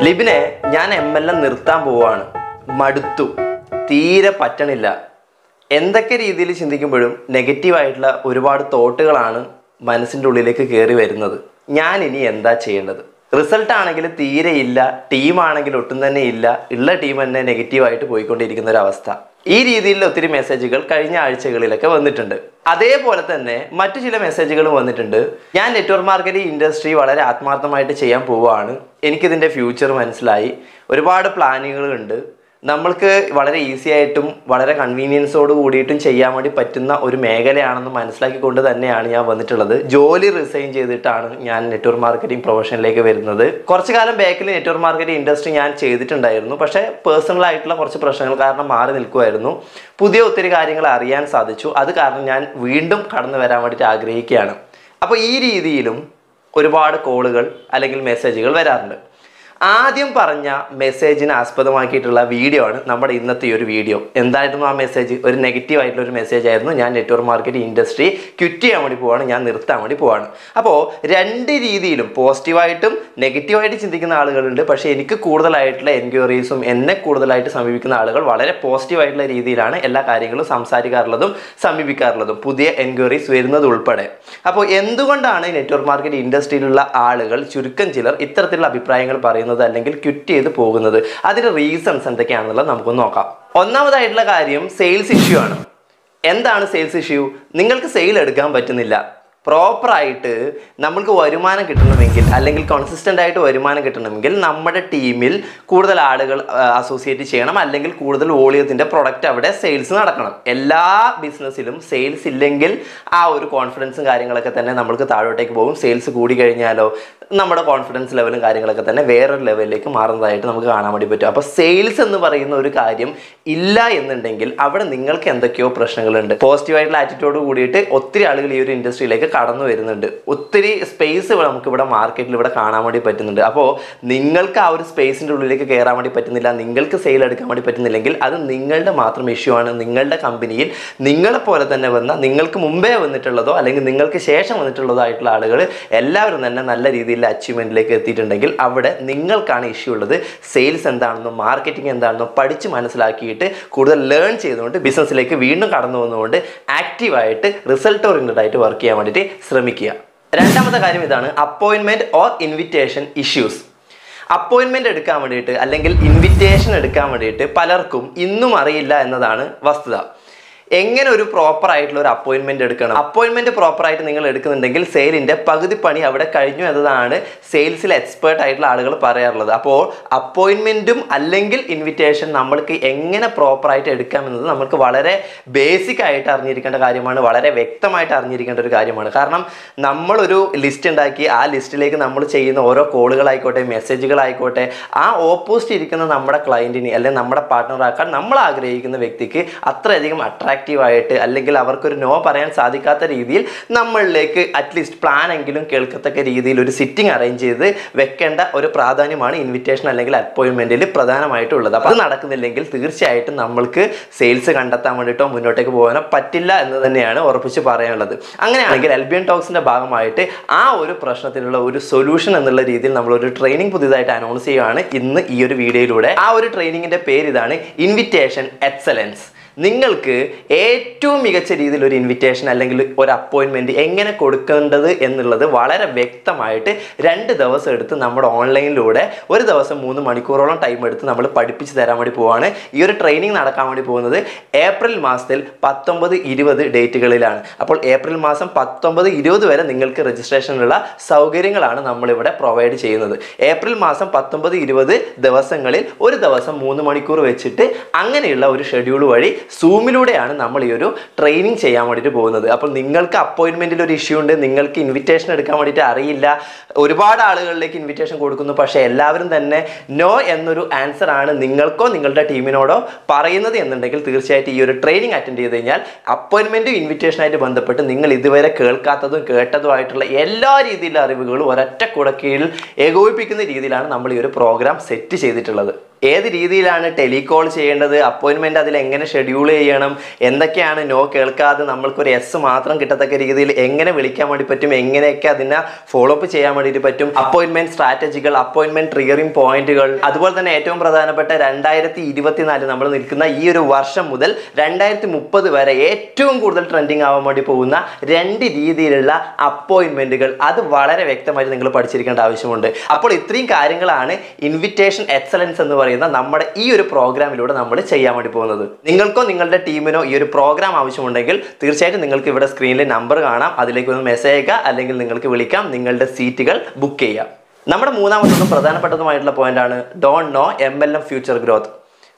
ലിബിനെ ഞാൻ M L A നിർത്താൻ പോവാണ് മടുത്തു തീരെ പറ്റണില്ല എന്തൊക്കെ രീതിയിൽ ചിന്തിക്കുമ്പോഴും നെഗറ്റീവായിട്ടുള്ള ഒരുപാട് തോട്ടുകളാണ് മനസ്സിൻ്റെ ഉള്ളിലേക്ക് കയറി വരുന്നത് ഞാൻ ഇനി എന്താ ചെയ്യേണ്ടത് റിസൾട്ട് ആണെങ്കിൽ തീരെ ഇല്ല ടീമാണെങ്കിൽ ഒട്ടും തന്നെ ഇല്ല ഉള്ള ടീം തന്നെ നെഗറ്റീവായിട്ട് പോയിക്കൊണ്ടിരിക്കുന്ന ഒരു അവസ്ഥ ഈ രീതിയിൽ ഒത്തിരി മെസ്സേജുകൾ കഴിഞ്ഞ ആഴ്ചകളിലൊക്കെ വന്നിട്ടുണ്ട് അതേപോലെ തന്നെ മറ്റു ചില മെസ്സേജുകളും വന്നിട്ടുണ്ട് ഞാൻ നെറ്റ്വർക്ക് മാർക്കറ്റിംഗ് ഇൻഡസ്ട്രി വളരെ ആത്മാർത്ഥമായിട്ട് ചെയ്യാൻ പോവുകയാണ് എനിക്കിതിൻ്റെ ഫ്യൂച്ചർ മനസ്സിലായി ഒരുപാട് പ്ലാനുകളുണ്ട് നമ്മൾക്ക് വളരെ ഈസി ആയിട്ടും വളരെ കൺവീനിയൻസോട് കൂടിയിട്ടും ചെയ്യാൻ വേണ്ടി പറ്റുന്ന ഒരു മേഖലയാണെന്ന് മനസ്സിലാക്കിക്കൊണ്ട് തന്നെയാണ് ഞാൻ വന്നിട്ടുള്ളത് ജോലി റിസൈൻ ചെയ്തിട്ടാണ് ഞാൻ നെറ്റ്വർക്ക് മാർക്കറ്റിംഗ് പ്രൊഫഷനിലേക്ക് വരുന്നത് കുറച്ചു കാലം ബാക്കിൽ നെറ്റ്വർക്ക് മാർക്കറ്റിംഗ് ഇൻഡസ്ട്രി ഞാൻ ചെയ്തിട്ടുണ്ടായിരുന്നു പക്ഷേ പേഴ്സണൽ ആയിട്ടുള്ള കുറച്ച് പ്രശ്നങ്ങൾ കാരണം മാറി നിൽക്കുമായിരുന്നു പുതിയ ഒത്തിരി കാര്യങ്ങൾ അറിയാൻ സാധിച്ചു അത് കാരണം ഞാൻ വീണ്ടും കടന്നു വരാൻ വേണ്ടിയിട്ട് ആഗ്രഹിക്കുകയാണ് അപ്പോൾ ഈ രീതിയിലും ഒരുപാട് കോളുകൾ അല്ലെങ്കിൽ മെസ്സേജുകൾ വരാറുണ്ട് ആദ്യം പറഞ്ഞ മെസ്സേജിനെ ആസ്പദമാക്കിയിട്ടുള്ള വീഡിയോ ആണ് നമ്മുടെ ഇന്നത്തെ ഈ ഒരു വീഡിയോ എന്തായിരുന്നു ആ മെസ്സേജ് ഒരു നെഗറ്റീവ് ആയിട്ടുള്ള ഒരു മെസ്സേജ് ആയിരുന്നു ഞാൻ നെറ്റ്വർക്ക് മാർക്കറ്റിംഗ് ഇൻഡസ്ട്രി ക്വിറ്റ് ചെയ്യാൻ വേണ്ടി പോവാണ് ഞാൻ നിർത്താൻ വേണ്ടി പോവാണ് അപ്പോൾ രണ്ട് രീതിയിലും പോസിറ്റീവായിട്ടും നെഗറ്റീവായിട്ട് ചിന്തിക്കുന്ന ആളുകളുണ്ട് പക്ഷേ എനിക്ക് കൂടുതലായിട്ടുള്ള എൻക്വയറീസും എന്നെ കൂടുതലായിട്ട് സമീപിക്കുന്ന ആളുകൾ വളരെ പോസിറ്റീവായിട്ടുള്ള രീതിയിലാണ് എല്ലാ കാര്യങ്ങളും സംസാരിക്കാറുള്ളതും സമീപിക്കാറുള്ളതും പുതിയ എൻക്വയറീസ് വരുന്നത് ഉൾപ്പെടെ അപ്പോൾ എന്തുകൊണ്ടാണ് നെറ്റ്വർക്ക് മാർക്കറ്റ് ഇൻഡസ്ട്രിയിലുള്ള ആളുകൾ ചുരുക്കം ചിലർ ഇത്തരത്തിലുള്ള അഭിപ്രായങ്ങൾ പറയുന്നത് അല്ലെങ്കിൽ ക്വിറ്റ് ചെയ്ത് പോകുന്നത് അതിന്റെ റീസൺസ് എന്തൊക്കെയാണെന്നുള്ളത് നമുക്കൊന്ന് നോക്കാം ഒന്നാമതായിട്ടുള്ള കാര്യം സെയിൽസ് ഇഷ്യൂ ആണ് എന്താണ് സെയിൽസ് ഇഷ്യൂ നിങ്ങൾക്ക് സെയിൽ എടുക്കാൻ പറ്റുന്നില്ല പ്രോപ്പറായിട്ട് നമ്മൾക്ക് വരുമാനം കിട്ടണമെങ്കിൽ അല്ലെങ്കിൽ കൺസിസ്റ്റൻ്റ് ആയിട്ട് വരുമാനം കിട്ടണമെങ്കിൽ നമ്മുടെ ടീമിൽ കൂടുതൽ ആളുകൾ അസോസിയേറ്റ് ചെയ്യണം അല്ലെങ്കിൽ കൂടുതൽ വോളിയത്തിൻ്റെ പ്രൊഡക്റ്റ് അവിടെ സെയിൽസ് നടക്കണം എല്ലാ ബിസിനസ്സിലും സെയിൽസ് ഇല്ലെങ്കിൽ ആ ഒരു കോൺഫിഡൻസും കാര്യങ്ങളൊക്കെ തന്നെ നമ്മൾക്ക് താഴോട്ടേക്ക് പോകും സെയിൽസ് കൂടി കഴിഞ്ഞാലോ നമ്മുടെ കോൺഫിഡൻസ് ലെവലും കാര്യങ്ങളൊക്കെ തന്നെ വേറൊരു ലെവലിലേക്ക് മാറുന്നതായിട്ട് നമുക്ക് കാണാൻ വേണ്ടി പറ്റും അപ്പോൾ സെയിൽസ് എന്ന് പറയുന്ന ഒരു കാര്യം ഇല്ല എന്നുണ്ടെങ്കിൽ അവിടെ നിങ്ങൾക്ക് എന്തൊക്കെയോ പ്രശ്നങ്ങളുണ്ട് പോസിറ്റീവായിട്ടുള്ള ആറ്റിറ്റ്യൂഡ് കൂടിയിട്ട് ഒത്തിരി ആളുകൾ ഈ ഒരു ഇൻഡസ്ട്രിയിലേക്ക് കടന്നു വരുന്നുണ്ട് ഒത്തിരി സ്പേസ് നമുക്ക് ഇവിടെ മാർക്കറ്റിൽ ഇവിടെ കാണാൻ വേണ്ടി പറ്റുന്നുണ്ട് അപ്പോൾ നിങ്ങൾക്ക് ആ ഒരു സ്പേസിൻ്റെ ഉള്ളിലേക്ക് കയറാൻ വേണ്ടി പറ്റുന്നില്ല നിങ്ങൾക്ക് സെയിൽ എടുക്കാൻ വേണ്ടി പറ്റുന്നില്ലെങ്കിൽ അത് നിങ്ങളുടെ മാത്രം ഇഷ്യൂ ആണ് നിങ്ങളുടെ കമ്പനിയിൽ നിങ്ങളെ പോലെ തന്നെ വന്ന നിങ്ങൾക്ക് മുമ്പേ വന്നിട്ടുള്ളതോ അല്ലെങ്കിൽ നിങ്ങൾക്ക് ശേഷം വന്നിട്ടുള്ളതോ ആയിട്ടുള്ള ആളുകൾ എല്ലാവരും തന്നെ നല്ല രീതിയിൽ അച്ചീവ്മെൻറ്റിലേക്ക് എത്തിയിട്ടുണ്ടെങ്കിൽ അവിടെ നിങ്ങൾക്കാണ് ഇഷ്യൂ ഉള്ളത് സെയിൽസ് എന്താണെന്നും മാർക്കറ്റിംഗ് എന്താണെന്നും പഠിച്ച് മനസ്സിലാക്കിയിട്ട് കൂടുതൽ ലേൺ ചെയ്തുകൊണ്ട് ബിസിനസ്സിലേക്ക് വീണ്ടും കടന്നു വന്നുകൊണ്ട് ആക്റ്റീവായിട്ട് റിസൾട്ട് ഓറിയൻറ്റഡ് ആയിട്ട് വർക്ക് ചെയ്യാൻ വേണ്ടിയിട്ട് ശ്രമിക്കുക രണ്ടാമത്തെ കാര്യം ഇതാണ് അപ്പോയിൻമെൻറ്റ് ഓർ ഇൻവിറ്റേഷൻ ഇഷ്യൂസ് അപ്പോയിൻമെൻ്റ് എടുക്കാൻ വേണ്ടിയിട്ട് അല്ലെങ്കിൽ ഇൻവിറ്റേഷൻ എടുക്കാൻ വേണ്ടിയിട്ട് പലർക്കും ഇന്നും അറിയില്ല എന്നതാണ് വസ്തുത എങ്ങനെ ഒരു പ്രോപ്പർ ആയിട്ടുള്ള ഒരു അപ്പോയിൻമെന്റ് എടുക്കണം അപ്പോയിൻമെന്റ് പ്രോപ്പർ ആയിട്ട് നിങ്ങൾ എടുക്കുന്നുണ്ടെങ്കിൽ സെയിലിന്റെ പകുതി പണി അവിടെ കഴിഞ്ഞു എന്നതാണ് സെയിൽസിൽ എക്സ്പേർട്ട് ആയിട്ടുള്ള ആളുകൾ പറയാറുള്ളത് അപ്പോൾ അപ്പോയിൻമെന്റും അല്ലെങ്കിൽ ഇൻവിറ്റേഷൻ നമ്മൾക്ക് എങ്ങനെ പ്രോപ്പർ ആയിട്ട് എടുക്കാം എന്നത് നമുക്ക് വളരെ ബേസിക് ആയിട്ട് അറിഞ്ഞിരിക്കേണ്ട കാര്യമാണ് വളരെ വ്യക്തമായിട്ട് അറിഞ്ഞിരിക്കേണ്ട ഒരു കാര്യമാണ് കാരണം നമ്മളൊരു ലിസ്റ്റ് ഉണ്ടാക്കി ആ ലിസ്റ്റിലേക്ക് നമ്മൾ ചെയ്യുന്ന ഓരോ കോളുകളായിക്കോട്ടെ മെസ്സേജുകളായിക്കോട്ടെ ആ ഓപ്പോസിറ്റ് ഇരിക്കുന്ന നമ്മുടെ ക്ലയൻറ്റിന് അല്ലെങ്കിൽ നമ്മുടെ പാർട്ട്ണറാക്കാൻ നമ്മൾ ആഗ്രഹിക്കുന്ന വ്യക്തിക്ക് അത്രയധികം അട്രാക്റ്റീവ് ആയിട്ട് അല്ലെങ്കിൽ അവർക്കൊരു നോ പറയാൻ സാധിക്കാത്ത രീതിയിൽ നമ്മളിലേക്ക് അറ്റ്ലീസ്റ്റ് പ്ലാൻ എങ്കിലും കേൾക്കത്തക്ക രീതിയിൽ ഒരു സിറ്റിംഗ് അറേഞ്ച് ചെയ്ത് വെക്കേണ്ട ഒരു പ്രാധാന്യമാണ് ഇൻവിറ്റേഷൻ അല്ലെങ്കിൽ അപ്പോയിൻമെൻറ്റിൽ പ്രധാനമായിട്ടുള്ളത് അപ്പോൾ അത് നടക്കുന്നില്ലെങ്കിൽ തീർച്ചയായിട്ടും നമ്മൾക്ക് സെയിൽസ് കണ്ടെത്താൻ വേണ്ടിയിട്ടോ മുന്നോട്ടേക്ക് പോകാനോ പറ്റില്ല എന്ന് തന്നെയാണ് ഉറപ്പിച്ച് പറയാനുള്ളത് അങ്ങനെയാണെങ്കിൽ എൽബിയൻ ടോക്സിൻ്റെ ഭാഗമായിട്ട് ആ ഒരു പ്രശ്നത്തിനുള്ള ഒരു സൊല്യൂഷൻ എന്നുള്ള രീതിയിൽ നമ്മൾ ഒരു ട്രെയിനിങ് പുതിയതായിട്ട് അനൗൺസ് ചെയ്യുകയാണ് ഇന്ന് ഈ ഒരു വീഡിയോയിലൂടെ ആ ഒരു ട്രെയിനിങ്ങിൻ്റെ പേര് ഇതാണ് ഇൻവിറ്റേഷൻ എക്സലൻസ് നിങ്ങൾക്ക് ഏറ്റവും മികച്ച രീതിയിൽ ഒരു ഇൻവിറ്റേഷൻ അല്ലെങ്കിൽ ഒരു അപ്പോയിൻമെൻറ്റ് എങ്ങനെ കൊടുക്കേണ്ടത് എന്നുള്ളത് വളരെ വ്യക്തമായിട്ട് രണ്ട് ദിവസം എടുത്ത് നമ്മുടെ ഓൺലൈനിലൂടെ ഒരു ദിവസം മൂന്ന് മണിക്കൂറോളം ടൈം എടുത്ത് നമ്മൾ പഠിപ്പിച്ച് തരാൻ വേണ്ടി പോവാണ് ഈ ഒരു ട്രെയിനിങ് നടക്കാൻ വേണ്ടി പോകുന്നത് ഏപ്രിൽ മാസത്തിൽ പത്തൊമ്പത് ഇരുപത് ഡേറ്റുകളിലാണ് അപ്പോൾ ഏപ്രിൽ മാസം പത്തൊമ്പത് ഇരുപത് വരെ നിങ്ങൾക്ക് രജിസ്ട്രേഷനുള്ള സൗകര്യങ്ങളാണ് നമ്മളിവിടെ പ്രൊവൈഡ് ചെയ്യുന്നത് ഏപ്രിൽ മാസം പത്തൊമ്പത് ഇരുപത് ദിവസങ്ങളിൽ ഒരു ദിവസം മൂന്ന് മണിക്കൂർ വെച്ചിട്ട് അങ്ങനെയുള്ള ഒരു ഷെഡ്യൂൾ വഴി സൂമിലൂടെയാണ് നമ്മൾ ഈ ഒരു ട്രെയിനിങ് ചെയ്യാൻ വേണ്ടിയിട്ട് പോകുന്നത് അപ്പോൾ നിങ്ങൾക്ക് അപ്പോയിൻമെൻറ്റിൽ ഒരു ഇഷ്യൂ ഉണ്ട് നിങ്ങൾക്ക് ഇൻവിറ്റേഷൻ എടുക്കാൻ വേണ്ടിയിട്ട് അറിയില്ല ഒരുപാട് ആളുകളിലേക്ക് ഇൻവിറ്റേഷൻ കൊടുക്കുന്നു പക്ഷേ എല്ലാവരും തന്നെ നോ എന്നൊരു ആൻസർ ആണ് നിങ്ങൾക്കോ നിങ്ങളുടെ ടീമിനോടോ പറയുന്നത് എന്നുണ്ടെങ്കിൽ തീർച്ചയായിട്ടും ഈ ഒരു ട്രെയിനിങ് അറ്റൻഡ് ചെയ്ത് കഴിഞ്ഞാൽ അപ്പോയിൻമെൻറ്റും ഇൻവിറ്റേഷനായിട്ട് ബന്ധപ്പെട്ട് നിങ്ങൾ ഇതുവരെ കേൾക്കാത്തതും കേട്ടതുമായിട്ടുള്ള എല്ലാ രീതിയിലുള്ള അറിവുകളും ഒരൊറ്റ കുടക്കീഴിൽ ഏകോപിപ്പിക്കുന്ന രീതിയിലാണ് നമ്മൾ ഈ ഒരു പ്രോഗ്രാം സെറ്റ് ചെയ്തിട്ടുള്ളത് ഏത് രീതിയിലാണ് ടെലികോൾ ചെയ്യേണ്ടത് അപ്പോയിൻമെന്റ് അതിൽ എങ്ങനെ ഷെഡ്യൂൾ ചെയ്യണം എന്തൊക്കെയാണ് നോ കേൾക്കാതെ നമ്മൾക്കൊരു എസ് മാത്രം കിട്ടത്തക്ക രീതിയിൽ എങ്ങനെ വിളിക്കാൻ വേണ്ടി പറ്റും എങ്ങനെയൊക്കെ അതിനെ ഫോളോ അപ്പ് ചെയ്യാൻ വേണ്ടിയിട്ട് പറ്റും അപ്പോയിൻമെന്റ് സ്ട്രാറ്റജികൾ അപ്പോയിൻമെന്റ് ട്രിഗറിംഗ് പോയിന്റുകൾ അതുപോലെ തന്നെ ഏറ്റവും പ്രധാനപ്പെട്ട രണ്ടായിരത്തി ഇരുപത്തിനാല് നമ്മൾ നിൽക്കുന്ന ഈ ഒരു വർഷം മുതൽ രണ്ടായിരത്തി മുപ്പത് വരെ ഏറ്റവും കൂടുതൽ ട്രെൻഡിങ് ആവാൻ വേണ്ടി പോകുന്ന രണ്ട് രീതിയിലുള്ള അപ്പോയിൻമെന്റുകൾ അത് വളരെ വ്യക്തമായിട്ട് നിങ്ങൾ പഠിച്ചിരിക്കേണ്ട ആവശ്യമുണ്ട് അപ്പോൾ ഇത്രയും കാര്യങ്ങളാണ് ഇൻവിറ്റേഷൻ എക്സലൻസ് എന്ന് പറയുന്ന നമ്മുടെ ഈ ഒരു പ്രോഗ്രാമിലൂടെ നമ്മൾ ചെയ്യാൻ വേണ്ടി പോകുന്നത് നിങ്ങൾക്കോ നിങ്ങളുടെ ടീമിനോ ഈ ഒരു പ്രോഗ്രാം ആവശ്യമുണ്ടെങ്കിൽ തീർച്ചയായിട്ടും നിങ്ങൾക്ക് ഇവിടെ സ്ക്രീനിൽ നമ്പർ കാണാം അതിലേക്ക് ഒന്ന് മെസ്സേജ് അയക്കുക അല്ലെങ്കിൽ നിങ്ങൾക്ക് വിളിക്കാം നിങ്ങളുടെ സീറ്റുകൾ ബുക്ക് ചെയ്യാം നമ്മുടെ മൂന്നാമത്തതും പ്രധാനപ്പെട്ടതുമായിട്ടുള്ള പോയിന്റാണ് don't know M L M future growth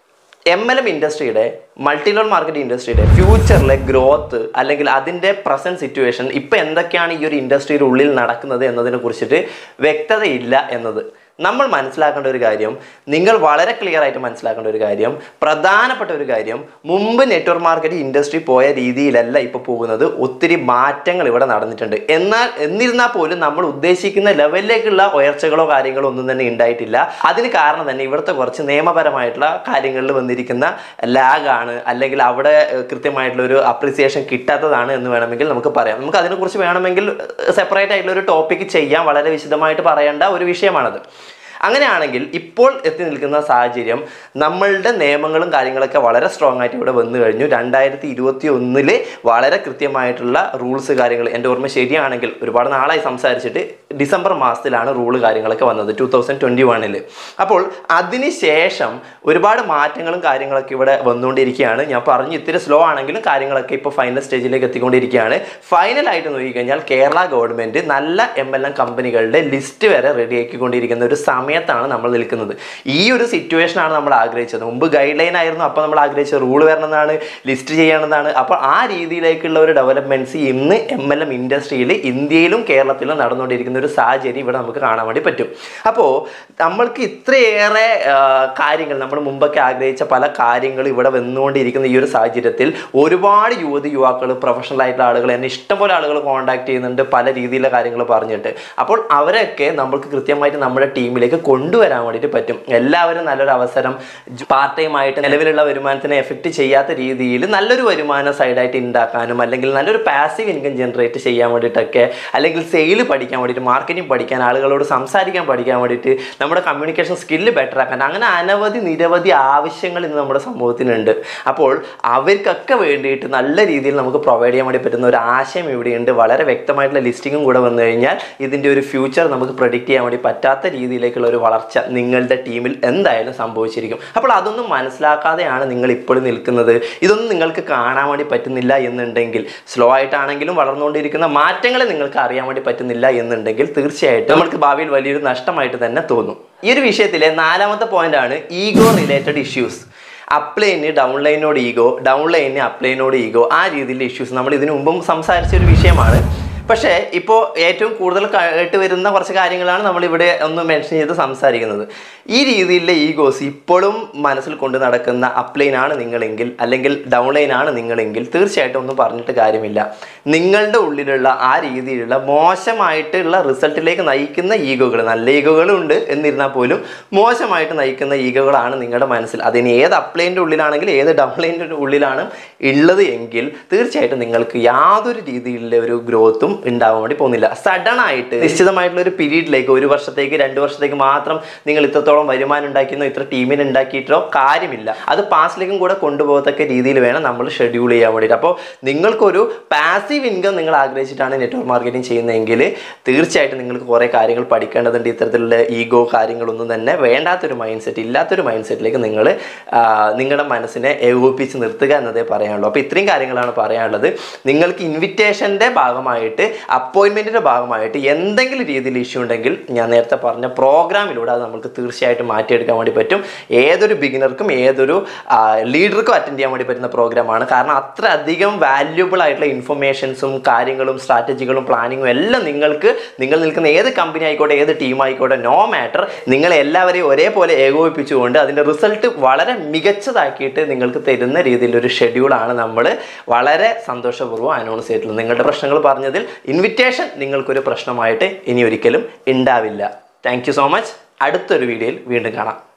M L M ഇൻഡസ്ട്രിയുടെ മൾട്ടി ലെവൽ മാർക്കറ്റ് ഇൻഡസ്ട്രിയുടെ ഫ്യൂച്ചറിലെ ഗ്രോത്ത് അല്ലെങ്കിൽ അതിൻ്റെ പ്രസന്റ് സിറ്റുവേഷൻ ഇപ്പം എന്തൊക്കെയാണ് ഈ ഒരു ഇൻഡസ്ട്രിയുടെ ഉള്ളിൽ നടക്കുന്നത് എന്നതിനെ കുറിച്ചിട്ട് വ്യക്തതയില്ല എന്നത് നമ്മൾ മനസ്സിലാക്കേണ്ട ഒരു കാര്യം നിങ്ങൾ വളരെ ക്ലിയർ ആയിട്ട് മനസ്സിലാക്കേണ്ട ഒരു കാര്യം പ്രധാനപ്പെട്ട ഒരു കാര്യം മുമ്പ് നെറ്റ്വർക്ക് മാർക്കറ്റ് ഇൻഡസ്ട്രി പോയ രീതിയിലല്ല ഇപ്പോൾ പോകുന്നത് ഒത്തിരി മാറ്റങ്ങൾ ഇവിടെ നടന്നിട്ടുണ്ട് എന്നാൽ എന്നിരുന്നാൽ പോലും നമ്മൾ ഉദ്ദേശിക്കുന്ന ലെവലിലേക്കുള്ള ഉയർച്ചകളോ കാര്യങ്ങളോ ഒന്നും തന്നെ ഉണ്ടായിട്ടില്ല അതിന് കാരണം തന്നെ ഇവിടുത്തെ കുറച്ച് നിയമപരമായിട്ടുള്ള കാര്യങ്ങളിൽ വന്നിരിക്കുന്ന ലാഗാണ് അല്ലെങ്കിൽ അവിടെ ഏഹ്, കൃത്യമായിട്ടുള്ള ഒരു അപ്രിസിയേഷൻ കിട്ടാത്തതാണ് എന്ന് വേണമെങ്കിൽ നമുക്ക് പറയാം നമുക്ക് അതിനെക്കുറിച്ച് വേണമെങ്കിൽ സെപ്പറേറ്റ് ആയിട്ടുള്ള ഒരു ടോപ്പിക് ചെയ്യാൻ വളരെ വിശദമായിട്ട് പറയേണ്ട ഒരു വിഷയമാണത് അങ്ങനെയാണെങ്കിൽ ഇപ്പോൾ എത്തി നിൽക്കുന്ന സാഹചര്യം നമ്മളുടെ നിയമങ്ങളും കാര്യങ്ങളൊക്കെ വളരെ സ്ട്രോങ് ആയിട്ട് ഇവിടെ വന്നു കഴിഞ്ഞു രണ്ടായിരത്തി ഇരുപത്തി ഒന്നില് വളരെ കൃത്യമായിട്ടുള്ള റൂൾസ് കാര്യങ്ങൾ എൻ്റെ ഓർമ്മ ശരിയാണെങ്കിൽ ഒരുപാട് നാളായി സംസാരിച്ചിട്ട് ഡിസംബർ മാസത്തിലാണ് റൂള് കാര്യങ്ങളൊക്കെ വന്നത് ടൂ തൗസൻഡ് ട്വൻറ്റി വണ്ണിൽ അപ്പോൾ അതിന് ശേഷം ഒരുപാട് മാറ്റങ്ങളും കാര്യങ്ങളൊക്കെ ഇവിടെ വന്നുകൊണ്ടിരിക്കുകയാണ് ഞാൻ പറഞ്ഞു ഇത്തിരി സ്ലോ ആണെങ്കിലും കാര്യങ്ങളൊക്കെ ഇപ്പോൾ ഫൈനൽ സ്റ്റേജിലേക്ക് എത്തിക്കൊണ്ടിരിക്കുകയാണ് ഫൈനലായിട്ട് നോക്കിക്കഴിഞ്ഞാൽ കേരള ഗവൺമെൻറ് നല്ല എം എൽ എം കമ്പനികളുടെ ലിസ്റ്റ് വരെ റെഡിയാക്കിക്കൊണ്ടിരിക്കുന്ന ഒരു സമയത്താണ് നമ്മൾ നിൽക്കുന്നത് ഈ ഒരു സിറ്റുവേഷനാണ് നമ്മൾ ആഗ്രഹിച്ചത് മുമ്പ് ഗൈഡ് ലൈൻ ആയിരുന്നു അപ്പോൾ നമ്മൾ ആഗ്രഹിച്ച റൂൾ വരണമെന്നാണ് ലിസ്റ്റ് ചെയ്യണമെന്നാണ് അപ്പോൾ ആ രീതിയിലേക്കുള്ള ഒരു ഡെവലപ്മെൻറ്റ്സ് ഇന്ന് എം എൽ എം ഇൻഡസ്ട്രിയിൽ ഇന്ത്യയിലും കേരളത്തിലും നടന്നുകൊണ്ടിരിക്കുന്ന ഒരു സാഹചര്യം ഇവിടെ നമുക്ക് കാണാൻ വേണ്ടി പറ്റും അപ്പോൾ നമ്മൾക്ക് ഇത്രയേറെ ആ, കാര്യങ്ങൾ നമ്മൾ മുമ്പൊക്കെ ആഗ്രഹിച്ച പല കാര്യങ്ങൾ ഇവിടെ വന്നുകൊണ്ടിരിക്കുന്ന ഈ ഒരു സാഹചര്യത്തിൽ ഒരുപാട് യുവതി യുവാക്കൾ പ്രൊഫഷണൽ ആയിട്ടുള്ള ആളുകൾ എന്നെ ഇഷ്ടംപോലെ ആളുകൾ കോൺടാക്ട് ചെയ്യുന്നുണ്ട് പല രീതിയിലുള്ള കാര്യങ്ങൾ പറഞ്ഞിട്ട് അപ്പോൾ അവരൊക്കെ നമ്മൾക്ക് കൃത്യമായിട്ട് നമ്മുടെ ടീമിലേക്ക് കൊണ്ടുവരാൻ വേണ്ടിയിട്ട് പറ്റും എല്ലാവരും നല്ലൊരു അവസരം പാർട്ട് ടൈം ആയിട്ട് നിലവിലുള്ള വരുമാനത്തിനെ എഫക്റ്റ് ചെയ്യാത്ത രീതിയിൽ നല്ലൊരു വരുമാനം സൈഡായിട്ട് ഉണ്ടാക്കാനും അല്ലെങ്കിൽ നല്ലൊരു പാസീവ് ഇൻകം ജനറേറ്റ് ചെയ്യാൻ വേണ്ടിയിട്ടൊക്കെ അല്ലെങ്കിൽ സെയിൽ പഠിക്കാൻ വേണ്ടിയിട്ട് മാർക്കറ്റിംഗ് പഠിക്കാൻ ആളുകളോട് സംസാരിക്കാൻ പഠിക്കാൻ വേണ്ടിയിട്ട് നമ്മുടെ കമ്മ്യൂണിക്കേഷൻ സ്കില്ല് ബെറ്റർ ആക്കാൻ അങ്ങനെ അനവധി നിരവധി ആവശ്യങ്ങൾ ഇന്ന് നമ്മുടെ സമൂഹത്തിനുണ്ട് അപ്പോൾ അവർക്കൊക്കെ വേണ്ടിയിട്ട് നല്ല രീതിയിൽ നമുക്ക് പ്രൊവൈഡ് ചെയ്യാൻ വേണ്ടി പറ്റുന്ന ഒരു ആശയം ഇവിടെയുണ്ട് വളരെ വ്യക്തമായിട്ടുള്ള ലിസ്റ്റിങ്ങും കൂടെ വന്നു കഴിഞ്ഞാൽ ഇതിൻ്റെ ഒരു ഫ്യൂച്ചർ നമുക്ക് പ്രഡിക്റ്റ് ചെയ്യാൻ വേണ്ടി പറ്റാത്ത രീതിയിലേക്കുള്ള ഒരു വളർച്ച നിങ്ങളുടെ ടീമിൽ എന്തായാലും സംഭവിച്ചിരിക്കും അപ്പോൾ അതൊന്നും മനസ്സിലാക്കാതെയാണ് നിങ്ങൾ ഇപ്പോൾ നിൽക്കുന്നത് ഇതൊന്നും നിങ്ങൾക്ക് കാണാൻ വേണ്ടി പറ്റുന്നില്ല എന്നുണ്ടെങ്കിൽ സ്ലോ ആയിട്ടാണെങ്കിലും വളർന്നുകൊണ്ടിരിക്കുന്ന മാറ്റങ്ങളെ നിങ്ങൾക്ക് അറിയാൻ വേണ്ടി പറ്റുന്നില്ല എന്നുണ്ടെങ്കിൽ തീർച്ചയായിട്ടും നമ്മൾക്ക് ഭാവിയിൽ വലിയൊരു നഷ്ടമായിട്ട് തന്നെ തോന്നും ഈ ഒരു വിഷയത്തിലെ നാലാമത്തെ പോയിന്റ് ആണ് ഈഗോ റിലേറ്റഡ് ഇഷ്യൂസ് അപ്ലൈന് ഡൗൺലൈനോട് ഈഗോ ഡൗൺലൈന് അപ്ലൈനോട് ഈഗോ ആ രീതിയിലുള്ള ഇഷ്യൂസ് നമ്മൾ ഇതിനു മുമ്പും സംസാരിച്ച ഒരു വിഷയമാണ് പക്ഷേ ഇപ്പോൾ ഏറ്റവും കൂടുതൽ കേട്ട് വരുന്ന കുറച്ച് കാര്യങ്ങളാണ് നമ്മൾ ഇവിടെ ഒന്ന് മെൻഷൻ ചെയ്ത് സംസാരിക്കുന്നത് ഈ രീതിയിലുള്ള ഈഗോസ് ഇപ്പോഴും മനസ്സിൽ കൊണ്ട് നടക്കുന്ന അപ്ലൈനാണ് നിങ്ങളെങ്കിൽ അല്ലെങ്കിൽ ഡൗൺലൈനാണ് നിങ്ങളെങ്കിൽ തീർച്ചയായിട്ടും ഒന്നും പറഞ്ഞിട്ട് കാര്യമില്ല നിങ്ങളുടെ ഉള്ളിലുള്ള ആ രീതിയിലുള്ള മോശമായിട്ടുള്ള റിസൾട്ടിലേക്ക് നയിക്കുന്ന ഈഗോകൾ നല്ല ഈഗോകളും ഉണ്ട് എന്നിരുന്നാൽ പോലും മോശമായിട്ട് നയിക്കുന്ന ഈഗോകളാണ് നിങ്ങളുടെ മനസ്സിൽ അതിന് ഏത് അപ്ലൈൻ്റെ ഉള്ളിലാണെങ്കിൽ ഏത് ഡൗൺലൈൻ്റെ ഉള്ളിലാണ് ഉള്ളത് എങ്കിൽ തീർച്ചയായിട്ടും നിങ്ങൾക്ക് യാതൊരു രീതിയിലുള്ള ഒരു ഗ്രോത്തും ഉണ്ടാവാൻ വേണ്ടി പോകുന്നില്ല സഡൻ ആയിട്ട് നിശ്ചിതമായിട്ടുള്ള ഒരു പീരീഡിലേക്ക് ഒരു വർഷത്തേക്ക് രണ്ട് വർഷത്തേക്ക് മാത്രം നിങ്ങൾ ഇത്രത്തോളം വരുമാനം ഉണ്ടാക്കിയെന്നോ ഇത്ര ടീമിന് ഉണ്ടാക്കിയിട്ടോ കാര്യമില്ല അത് പാസ്റ്റിലേക്കും കൂടെ കൊണ്ടുപോകത്തക്ക രീതിയിൽ വേണം നമ്മൾ ഷെഡ്യൂൾ ചെയ്യാൻ വേണ്ടിയിട്ട് അപ്പോൾ നിങ്ങൾക്കൊരു പാസീവ് ഇൻകം നിങ്ങൾ ആഗ്രഹിച്ചിട്ടാണ് നെറ്റ്വർക്ക് മാർക്കറ്റിംഗ് ചെയ്യുന്നതെങ്കിൽ തീർച്ചയായിട്ടും നിങ്ങൾക്ക് കുറേ കാര്യങ്ങൾ പഠിക്കേണ്ടതുണ്ട് ഇത്തരത്തിലുള്ള ഈഗോ കാര്യങ്ങളൊന്നും തന്നെ വേണ്ടാത്തൊരു മൈൻഡ് സെറ്റ് ഇല്ലാത്തൊരു മൈൻഡ് സെറ്റിലേക്ക് നിങ്ങൾ നിങ്ങളുടെ മനസ്സിനെ ഏകോപിപ്പിച്ച് നിർത്തുക എന്നതേ പറയാനുള്ളൂ അപ്പോൾ ഇത്രയും കാര്യങ്ങളാണ് പറയാനുള്ളത് നിങ്ങൾക്ക് ഇൻവിറ്റേഷൻ്റെ ഭാഗമായിട്ട് അപ്പോയിൻമെൻറ്റിൻ്റെ ഭാഗമായിട്ട് എന്തെങ്കിലും രീതിയിൽ ഇഷ്യൂ ഉണ്ടെങ്കിൽ ഞാൻ നേരത്തെ പറഞ്ഞ പ്രോഗ്രാമിലൂടെ അത് നമുക്ക് തീർച്ചയായിട്ടും മാറ്റിയെടുക്കാൻ വേണ്ടി പറ്റും ഏതൊരു ബിഗിനർക്കും ഏതൊരു ലീഡർക്കും അറ്റൻഡ് ചെയ്യാൻ വേണ്ടി പറ്റുന്ന പ്രോഗ്രാമാണ് കാരണം അത്ര അധികം വാല്യുബിൾ ആയിട്ടുള്ള ഇൻഫർമേഷൻസും കാര്യങ്ങളും സ്ട്രാറ്റജികളും പ്ലാനിങ്ങും എല്ലാം നിങ്ങൾക്ക് നിങ്ങൾ നിൽക്കുന്ന ഏത് കമ്പനി ആയിക്കോട്ടെ ഏത് ടീം ആയിക്കോട്ടെ നോ മാറ്റർ നിങ്ങളെ എല്ലാവരെയും ഒരേപോലെ ഏകോപിപ്പിച്ചുകൊണ്ട് അതിൻ്റെ റിസൾട്ട് വളരെ മികച്ചതാക്കിയിട്ട് നിങ്ങൾക്ക് തരുന്ന രീതിയിലൊരു ഷെഡ്യൂളാണ് നമ്മൾ വളരെ സന്തോഷപൂർവ്വം അനൗൺസ് ചെയ്തിട്ടുള്ളത് നിങ്ങളുടെ പ്രശ്നങ്ങൾ പറഞ്ഞതിൽ ഇൻവിറ്റേഷൻ നിങ്ങൾക്കൊരു പ്രശ്നമായിട്ട് ഇനി ഒരിക്കലും ഉണ്ടാവില്ല താങ്ക് യു സോ മച്ച് അടുത്തൊരു വീഡിയോയിൽ വീണ്ടും കാണാം